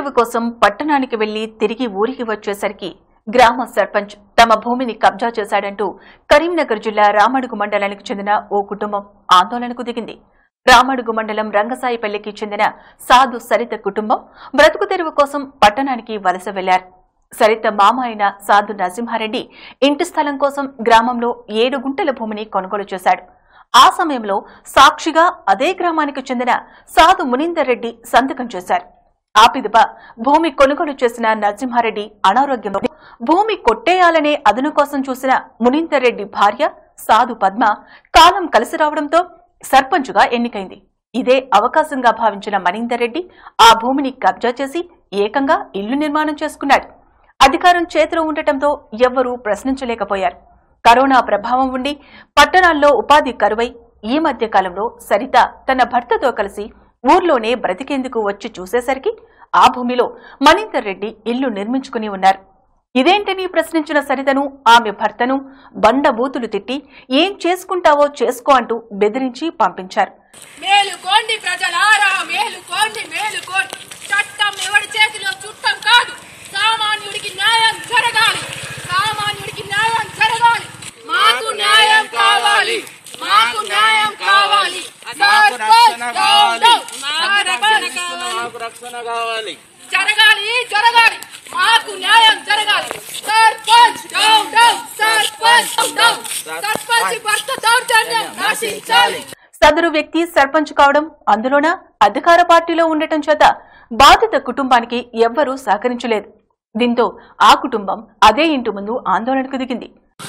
తెరువు కోసం పట్టణానికి వెళ్లి తిరిగి ఊరికి వచ్చేసరికి గ్రామ సర్పంచ్ తమ భూమిని కబ్జా చేశాడంటూ కరీంనగర్ జిల్లా రామడుగు మండలానికి చెందిన ఓ కుటుంబం ఆందోళనకు దిగింది రామడుగు మండలం రంగసాయిపల్లికి చెందిన సాధు సరిత కుటుంబం బ్రతుకు తెరువు కోసం పట్టణానికి వలస వెళ్లారు సరిత మామ అయిన సాధు నరసింహారెడ్డి ఇంటి స్థలం కోసం గ్రామంలో ఏడు గుంటల భూమిని కొనుగోలు చేశాడు ఆ సమయంలో సాక్షిగా అదే గ్రామానికి చెందిన సాధు మునీందర్ రెడ్డి సంతకం చేశారు ఆ పిదప భూమి కొనుగోలు చేసిన నరసింహారెడ్డి అనారోగ్యంతో భూమి కొట్టేయాలనే అదును కోసం చూసిన మునీందర్ రెడ్డి భార్య సాధు పద్మ కాలం కలిసి రావడంతో సర్పంచుగా ఎన్నికైంది ఇదే అవకాశంగా భావించిన మనీందర్ రెడ్డి ఆ భూమిని కబ్జా చేసి ఏకంగా ఇల్లు నిర్మాణం చేసుకున్నాడు అధికారం చేతిలో ఉండటంతో ఎవ్వరూ ప్రశ్నించలేకపోయారు కరోనా ప్రభావం ఉండి పట్టణాల్లో ఉపాధి కరువై ఈ మధ్య కాలంలో సరిత తన భర్తతో కలిసి ఊర్లోనే బ్రతికేందుకు వచ్చి చూసేసరికి ఆ భూమిలో మనీందర్ రెడ్డి ఇల్లు నిర్మించుకుని ఉన్నారు ఇదేంటని ప్రశ్నించిన సరితను ఆమె భర్తను బండబూతులు తిట్టి ఏం చేసుకుంటావో చేసుకో అంటూ బెదిరించి పంపించారు మేలుకోండి ప్రజలారా మేలుకోండి మేలుకోండి చట్టం ఎవరి చేతిలో చుట్టం కాదు సామాన్యుడికి న్యాయం జరగాలి సామాన్యుడికి న్యాయం జరగాలి మాకు న్యాయం కావాలి మాకు న్యాయం కావాలి మాకు రక్షణ కావాలి సర్పంచ్ మాకు రక్షణ కావాలి జరగాలి జరగాలి మాకు న్యాయం జరగాలి sarpanch down down sarpanch down sarpanch భర్త దౌర్జన్యం నశించాలి సదరు వ్యక్తి సర్పంచ్ కావడం అందులోన అధికార పార్టీలో ఉండటం చేత బాధిత కుటుంబానికి ఎవ్వరూ సహకరించలేదు దీంతో ఆ కుటుంబం అదే ఇంటి ముందు ఆందోళనకు దిగింది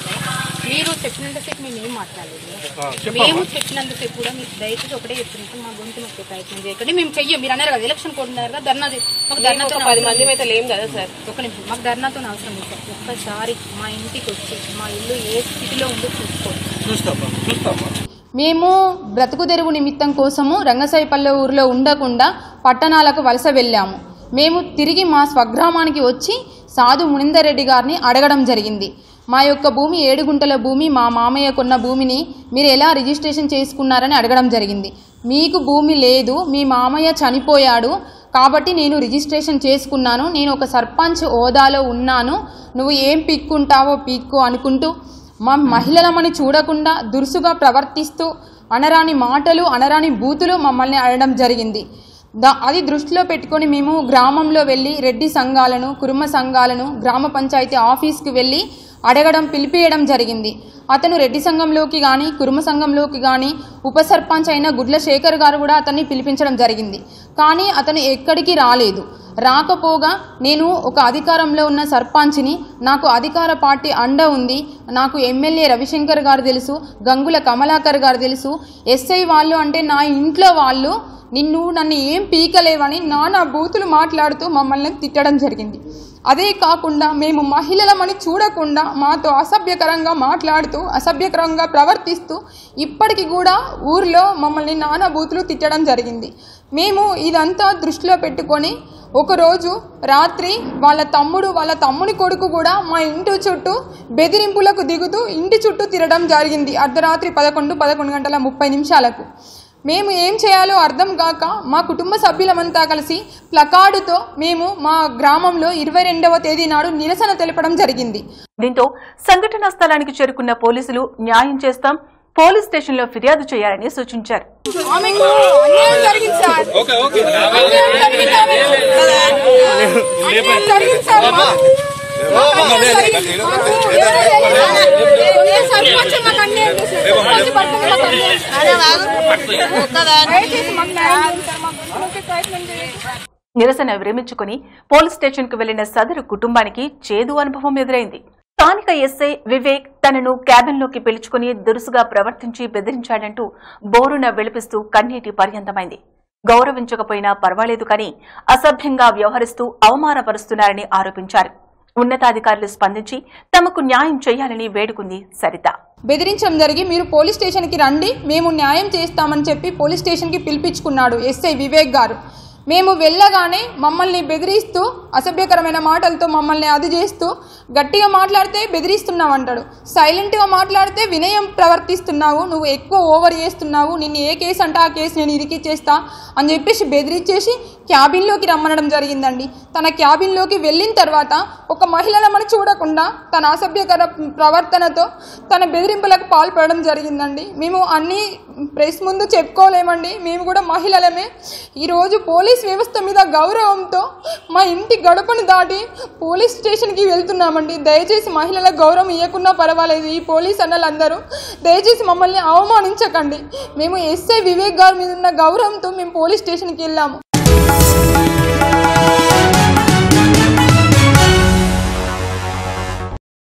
మీరు చెప్పినంతసేపు మేము ఏం మాట్లాడలేదు మేము చెప్పినంతసేపు కూడా మీకు దయచేసి ఒకటే చెప్తున్నాం మా గొంతు నొక్కే ప్రయత్నం చేయకండి మేము చెయ్యం మీరు అన్నారు కదా ఎలక్షన్ కోడ్ ఉన్నారు కదా ధర్నా చే- మాకు ధర్నాతో పది మంది అయితే లేం కదా సార్ ఒక నిమిషం మాకు ధర్నాతో అవసరం లేదు సార్ ఒక్కసారి మా ఇంటికి వచ్చి మా ఇల్లు ఏ స్థితిలో ఉందో చూసుకోండి చూస్తామా చూస్తామా మేము బ్రతుకు తెరువు నిమిత్తం కోసము రంగసాయిపల్లె ఊరిలో ఉండకుండా పట్టణాలకు వలస వెళ్ళాము మేము తిరిగి మా స్వగ్రామానికి వచ్చి సాధు మునిందర్ రెడ్డి గారిని అడగడం జరిగింది మా యొక్క భూమి ఏడు గుంటల భూమి మా మామయ్య కొన్న భూమిని మీరు ఎలా రిజిస్ట్రేషన్ చేసుకున్నారని అడగడం జరిగింది మీకు భూమి లేదు మీ మామయ్య చనిపోయాడు కాబట్టి నేను రిజిస్ట్రేషన్ చేసుకున్నాను నేను ఒక సర్పంచ్ హోదాలో ఉన్నాను నువ్వు ఏం పిక్కుంటావో పిక్కు అనుకుంటూ మా మహిళలమని చూడకుండా దురుసుగా ప్రవర్తిస్తూ అనరాని మాటలు అనరాని బూతులు మమ్మల్ని అనడం జరిగింది దా అది దృష్టిలో పెట్టుకొని మేము గ్రామంలో వెళ్ళి రెడ్డి సంఘాలను కురుమ సంఘాలను గ్రామ పంచాయతీ ఆఫీస్కి వెళ్ళి అడగడం పిలిపియడం జరిగింది అతను రెడ్డి సంఘంలోకి కానీ కురుమ సంఘంలోకి కానీ ఉప సర్పంచ్ అయిన గుడ్ల శేఖర్ గారు కూడా అతన్ని పిలిపించడం జరిగింది కానీ అతను ఎక్కడికి రాలేదు రాకపోగా నేను ఒక అధికారంలో ఉన్న సర్పంచ్ని నాకు అధికార పార్టీ అండ ఉంది నాకు ఎమ్మెల్యే రవిశంకర్ గారు తెలుసు గంగుల కమలాకర్ గారు తెలుసు ఎస్ఐ వాళ్ళు అంటే నా ఇంట్లో వాళ్ళు నిన్ను నన్ను ఏం పీకలేవని నానా బూతులు మాట్లాడుతూ మమ్మల్ని తిట్టడం జరిగింది అదే కాకుండా మేము మహిళలమని చూడకుండా మాతో అసభ్యకరంగా మాట్లాడుతూ అసభ్యకరంగా ప్రవర్తిస్తూ ఇప్పటికి కూడా ఊర్లో మమ్మల్ని నానా బూతులు తిట్టడం జరిగింది మేము ఇదంతా దృష్టిలో పెట్టుకొని ఒకరోజు రాత్రి వాళ్ళ తమ్ముడు వాళ్ళ తమ్ముని కొడుకు కూడా మా ఇంటి చుట్టూ బెదిరింపులకు దిగుతూ ఇంటి చుట్టూ తిరగడం జరిగింది అర్ధరాత్రి పదకొండు పదకొండు గంటల ముప్పై నిమిషాలకు మేము ఏం చేయాలో అర్థం కాక మా కుటుంబ సభ్యులమంతా కలిసి ప్లకార్డుతో మేము మా గ్రామంలో ఇరవై రెండవ తేదీ నాడు నిరసన తెలపడం జరిగింది దీంతో సంఘటనా స్థలానికి చేరుకున్న పోలీసులు న్యాయం చేస్తాం పోలీస్ స్టేషన్లో ఫిర్యాదు చేయాలని సూచించారు ఆమెకు అన్యాయం జరిగింది సార్ ఓకే ఓకే అన్యాయం జరిగింది ఆమెకు. అన్యాయం జరిగింది సార్ మాకు. మాకు అన్యాయం జరిగింది. మాకు ఎవరో తెలియదు. ఏ సర్పంచ్ మాకు అన్యాయం చేశారు. సర్పంచ్ భర్తను మాకు అన్యాయం చేశారు. దయచేసి మాకు న్యాయం చేయండి సార్. మాకు గొంతునొక్కే ప్రయత్నం చేయండి. నిరసన విరమించుకుని పోలీస్ స్టేషన్ కు వెళ్లిన సదరు కుటుంబానికి చేదు అనుభవం ఎదురైంది స్థానిక ఎస్ఐ వివేక్ తనను క్యాబిన్లోకి పిలుచుకుని దురుసుగా ప్రవర్తించి బెదిరించాడంటూ బోరున విలిపిస్తూ కన్నీటి పర్యంతమైంది గౌరవించకపోయినా పర్వాలేదు కానీ అసభ్యంగా వ్యవహరిస్తూ అవమానపరుస్తున్నారని ఆరోపించారు ఉన్నతాధికారులు స్పందించి తమకు న్యాయం చేయాలని వేడుకుంది సరిత బెదిరించడం జరిగి మీరు పోలీస్ స్టేషన్కి రండి మేము న్యాయం చేస్తామని చెప్పి పోలీస్ స్టేషన్కి పిలిపించుకున్నాడు ఎస్ఐ వివేక్ గారు మేము వెళ్ళగానే మమ్మల్ని బెదిరిస్తూ అసభ్యకరమైన మాటలతో మమ్మల్ని అది చేస్తూ గట్టిగా మాట్లాడితే బెదిరిస్తున్నావు అంటాడు సైలెంట్గా మాట్లాడితే వినయం ప్రవర్తిస్తున్నావు నువ్వు ఎక్కువ ఓవర్ చేస్తున్నావు నిన్ను ఏ కేసు అంటే ఆ కేసు నేను ఇరికిచ్చేస్తా అని చెప్పేసి బెదిరించేసి క్యాబిన్లోకి రమ్మనడం జరిగిందండి తన క్యాబిన్లోకి వెళ్ళిన తర్వాత ఒక మహిళలమని చూడకుండా తన అసభ్యకర ప్రవర్తనతో తన బెదిరింపులకు పాల్పడడం జరిగిందండి మేము అన్ని ప్రెస్ ముందు చెప్పుకోలేమండి మేము కూడా మహిళలమే ఈరోజు పోలీస్ వ్యవస్థ మీద గౌరవంతో మా ఇంటి గడపను దాటి పోలీస్ స్టేషన్కి వెళ్తున్నామండి దయచేసి మహిళలకు గౌరవం ఇవ్వకున్నా పర్వాలేదు ఈ పోలీస్ అన్నలందరూ దయచేసి మమ్మల్ని అవమానించకండి మేము ఎస్ఐ వివేక్ గారి మీద ఉన్న గౌరవంతో మేము పోలీస్ స్టేషన్కి వెళ్ళాము